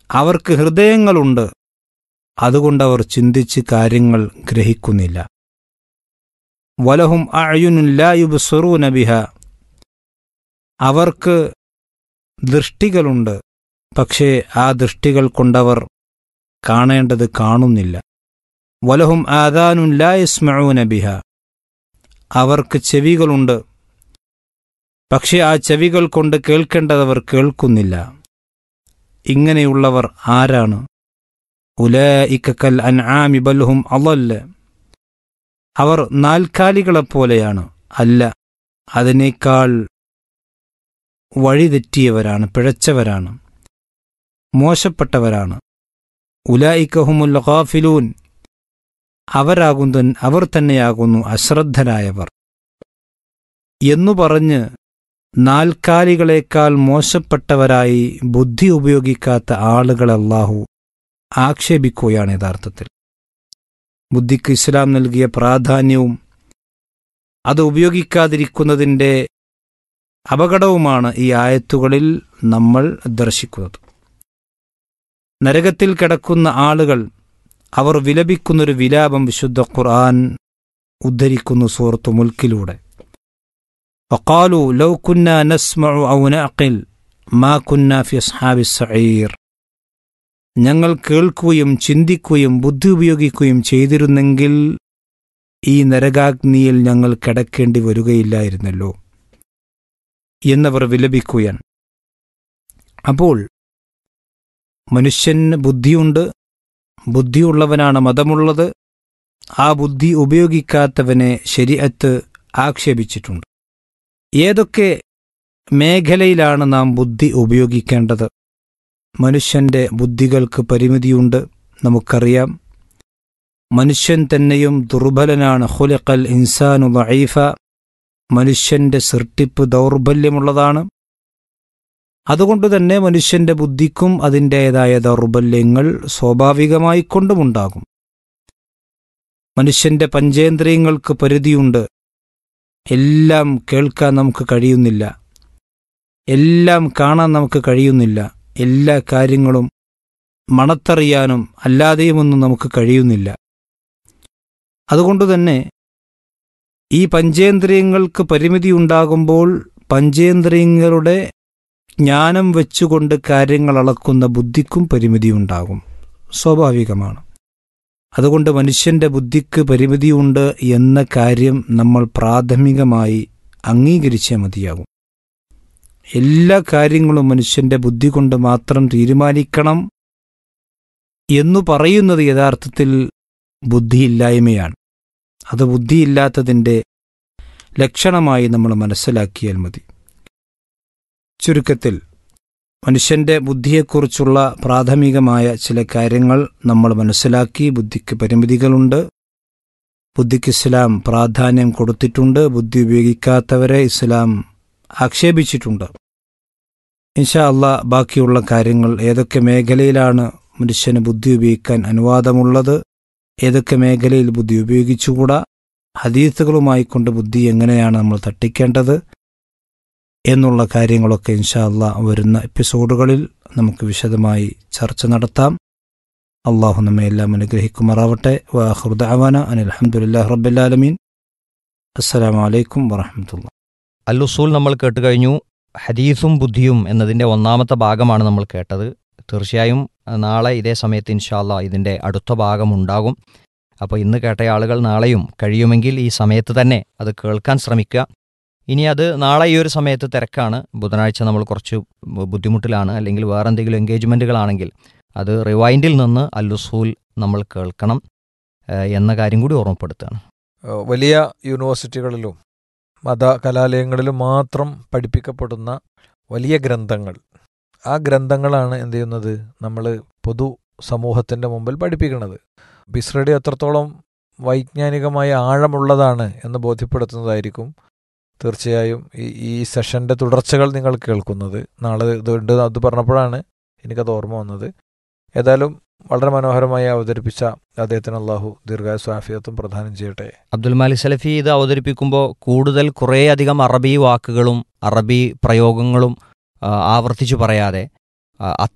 അവർക്ക് ഹൃദയങ്ങളുണ്ട് അതുകൊണ്ടവർ ചിന്തിച്ച് കാര്യങ്ങൾ ഗ്രഹിക്കുന്നില്ല വലഹും അയുനുല്ലായുബ് ബിഹ അവർക്ക് ദൃഷ്ടികളുണ്ട് പക്ഷേ ആ ദൃഷ്ടികൾ കൊണ്ടവർ കാണേണ്ടത് കാണുന്നില്ല വലഹും ആദാനുല്ലായസ്മഊന ബിഹ അവർക്ക് ചെവികളുണ്ട് പക്ഷേ ആ ചെവികൾ കൊണ്ട് കേൾക്കേണ്ടതവർ കേൾക്കുന്നില്ല ഇങ്ങനെയുള്ളവർ ആരാണ് ഉലഇക്കൽ അൻആമി ബൽഹും അളല്ല അവർ നാൽക്കാലികളെപ്പോലെയാണ് അല്ല അതിനേക്കാൾ വഴിതെറ്റിയവരാണ് പിഴച്ചവരാണ് മോശപ്പെട്ടവരാണ് ഉലായിക്കഹുമുൽ ഖാഫിലൂൻ അവരാകുന്നു അവർ തന്നെയാകുന്നു അശ്രദ്ധരായവർ എന്നു പറഞ്ഞ് നാൽക്കാലികളേക്കാൾ മോശപ്പെട്ടവരായി ബുദ്ധി ഉപയോഗിക്കാത്ത ആളുകൾ അല്ലാഹു ആക്ഷേപിക്കുകയാണ് യഥാർത്ഥത്തിൽ ബുദ്ധിക്ക് ഇസ്ലാം നൽകിയ പ്രാധാന്യവും അത് ഉപയോഗിക്കാതിരിക്കുന്നതിൻ്റെ അപകടവുമാണ് ഈ ആയത്തുകളിൽ നമ്മൾ ദർശിക്കുന്നത് നരകത്തിൽ കിടക്കുന്ന ആളുകൾ അവർ വിലപിക്കുന്നൊരു വിലാപം വിശുദ്ധ ഖുർആൻ ഉദ്ധരിക്കുന്നു സൂറത്തു മുൽക്കിലൂടെ وقالوا لو كنا نسمع أو نعقل ما كنا في أصحاب السعير ഞങ്ങൾ കേൾക്കുകയും ചിന്തിക്കുകയും ബുദ്ധി ഉപയോഗിക്കുകയും ചെയ്തിരുന്നെങ്കിൽ ഈ നരകാഗ്നിയിൽ ഞങ്ങൾ കിടക്കേണ്ടി വരികയില്ലായിരുന്നല്ലോ എന്നവർ വിലപിക്കുകയാണ് അപ്പോൾ മനുഷ്യന് ബുദ്ധിയുണ്ട് ബുദ്ധിയുള്ളവനാണ് മതമുള്ളത് ആ ബുദ്ധി ഉപയോഗിക്കാത്തവനെ ശരിയത്ത് ആക്ഷേപിച്ചിട്ടുണ്ട് ഏതൊക്കെ മേഖലയിലാണ് നാം ബുദ്ധി ഉപയോഗിക്കേണ്ടത് മനുഷ്യന്റെ ബുദ്ധികൾക്ക് പരിമിതിയുണ്ട് നമുക്കറിയാം മനുഷ്യൻ തന്നെയും ദുർബലനാണ് ഹുലഖൽ ഇൻസാനു ലൈഫ മനുഷ്യന്റെ സൃഷ്ടിപ്പ് ദൗർബല്യമുള്ളതാണ് അതുകൊണ്ട് തന്നെ മനുഷ്യന്റെ ബുദ്ധിക്കും അതിൻ്റേതായ ദൗർബല്യങ്ങൾ സ്വാഭാവികമായി കൊണ്ടുമുണ്ടാകും മനുഷ്യന്റെ പഞ്ചേന്ദ്രിയങ്ങൾക്ക് പരിധിയുണ്ട് എല്ലാം കേൾക്കാൻ നമുക്ക് കഴിയുന്നില്ല എല്ലാം കാണാൻ നമുക്ക് കഴിയുന്നില്ല എല്ലാ കാര്യങ്ങളും മണത്തറിയാനും അല്ലാതെയുമൊന്നും നമുക്ക് കഴിയുന്നില്ല അതുകൊണ്ട് തന്നെ ഈ പഞ്ചേന്ദ്രിയങ്ങൾക്ക് പരിമിതി ഉണ്ടാകുമ്പോൾ പഞ്ചേന്ദ്രിയങ്ങളുടെ ജ്ഞാനം വെച്ചുകൊണ്ട് കാര്യങ്ങൾ അളക്കുന്ന ബുദ്ധിക്കും പരിമിതിയുണ്ടാകും സ്വാഭാവികമാണ് അതുകൊണ്ട് മനുഷ്യന്റെ ബുദ്ധിക്ക് പരിമിതിയുണ്ട് എന്ന കാര്യം നമ്മൾ പ്രാഥമികമായി അംഗീകരിച്ചേ മതിയാകും എല്ലാ കാര്യങ്ങളും മനുഷ്യന്റെ ബുദ്ധി കൊണ്ട് മാത്രം തീരുമാനിക്കണം എന്നു പറയുന്നത് യഥാർത്ഥത്തിൽ ബുദ്ധിയില്ലായ്മയാണ് അത് ബുദ്ധിയില്ലാത്തതിൻ്റെ ലക്ഷണമായി നമ്മൾ മനസ്സിലാക്കിയാൽ മതി ചുരുക്കത്തിൽ മനുഷ്യന്റെ ബുദ്ധിയെക്കുറിച്ചുള്ള പ്രാഥമികമായ ചില കാര്യങ്ങൾ നമ്മൾ മനസ്സിലാക്കി ബുദ്ധിക്ക് പരിമിതികളുണ്ട് ബുദ്ധിക്ക് ഇസ്ലാം പ്രാധാന്യം കൊടുത്തിട്ടുണ്ട് ബുദ്ധി ഉപയോഗിക്കാത്തവരെ ഇസ്ലാം ആക്ഷേപിച്ചിട്ടുണ്ട് ഇൻഷാ അള്ളാ ബാക്കിയുള്ള കാര്യങ്ങൾ ഏതൊക്കെ മേഖലയിലാണ് മനുഷ്യന് ബുദ്ധി ഉപയോഗിക്കാൻ അനുവാദമുള്ളത് ഏതൊക്കെ മേഖലയിൽ ബുദ്ധി ഉപയോഗിച്ചുകൂടാ ഹദീസുകളുമായി കൊണ്ട് ബുദ്ധി എങ്ങനെയാണ് നമ്മൾ തട്ടിക്കേണ്ടത് എന്നുള്ള കാര്യങ്ങളൊക്കെ ഇൻഷാ അള്ളാ വരുന്ന എപ്പിസോഡുകളിൽ നമുക്ക് വിശദമായി ചർച്ച നടത്താം അള്ളാഹു നമ്മെ എല്ലാം അനുഗ്രഹിക്കുമാറാവട്ടെ വാഹുദാവാന അനിൽ അഹമ്മദില്ലാ റബ്ബല്ലാലമീൻ അസ്സലാമലൈക്കും വറഹമത്തുള്ള അല്ലുസൂൽ നമ്മൾ കേട്ട് കഴിഞ്ഞു ഹദീസും ബുദ്ധിയും എന്നതിൻ്റെ ഒന്നാമത്തെ ഭാഗമാണ് നമ്മൾ കേട്ടത് തീർച്ചയായും നാളെ ഇതേ സമയത്ത് ഇൻഷാല്ല ഇതിൻ്റെ അടുത്ത ഭാഗം ഉണ്ടാകും അപ്പോൾ ഇന്ന് കേട്ട ആളുകൾ നാളെയും കഴിയുമെങ്കിൽ ഈ സമയത്ത് തന്നെ അത് കേൾക്കാൻ ശ്രമിക്കുക ഇനി അത് നാളെ ഈ ഒരു സമയത്ത് തിരക്കാണ് ബുധനാഴ്ച നമ്മൾ കുറച്ച് ബുദ്ധിമുട്ടിലാണ് അല്ലെങ്കിൽ വേറെ എന്തെങ്കിലും എൻഗേജ്മെൻറ്റുകളാണെങ്കിൽ അത് റിവൈൻഡിൽ നിന്ന് അല്ലുസൂൽ നമ്മൾ കേൾക്കണം ഏഹ് എന്ന കാര്യം കൂടി ഓർമ്മപ്പെടുത്തുകയാണ് ഏഹ് വലിയ യൂണിവേഴ്സിറ്റികളിലും മത കലാലയങ്ങളിലും മാത്രം പഠിപ്പിക്കപ്പെടുന്ന വലിയ ഗ്രന്ഥങ്ങൾ ആ ഗ്രന്ഥങ്ങളാണ് എന്ത് ചെയ്യുന്നത് നമ്മൾ പൊതു സമൂഹത്തിൻ്റെ മുമ്പിൽ പഠിപ്പിക്കുന്നത് ബിസ്രഡി എത്രത്തോളം വൈജ്ഞാനികമായ ആഴമുള്ളതാണ് എന്ന് ബോധ്യപ്പെടുത്തുന്നതായിരിക്കും തീർച്ചയായും ഈ ഈ സെഷൻ്റെ തുടർച്ചകൾ നിങ്ങൾ കേൾക്കുന്നത് നാളെ ഇതുണ്ട് അത് പറഞ്ഞപ്പോഴാണ് എനിക്കത് ഓർമ്മ വന്നത് ഏതായാലും വളരെ മനോഹരമായി അവതരിപ്പിച്ച അദ്ദേഹത്തിന് അള്ളാഹു ദീർഘായുസ്സും ആഫിയത്തും പ്രദാനം ചെയ്യട്ടെ അബ്ദുൽ മാലിക് സലഫി ഇത് അവതരിപ്പിക്കുമ്പോൾ കൂടുതൽ കുറേയധികം അറബി വാക്കുകളും അറബി പ്രയോഗങ്ങളും ആ, ആവർത്തിച്ചു പറയാതെ ആ,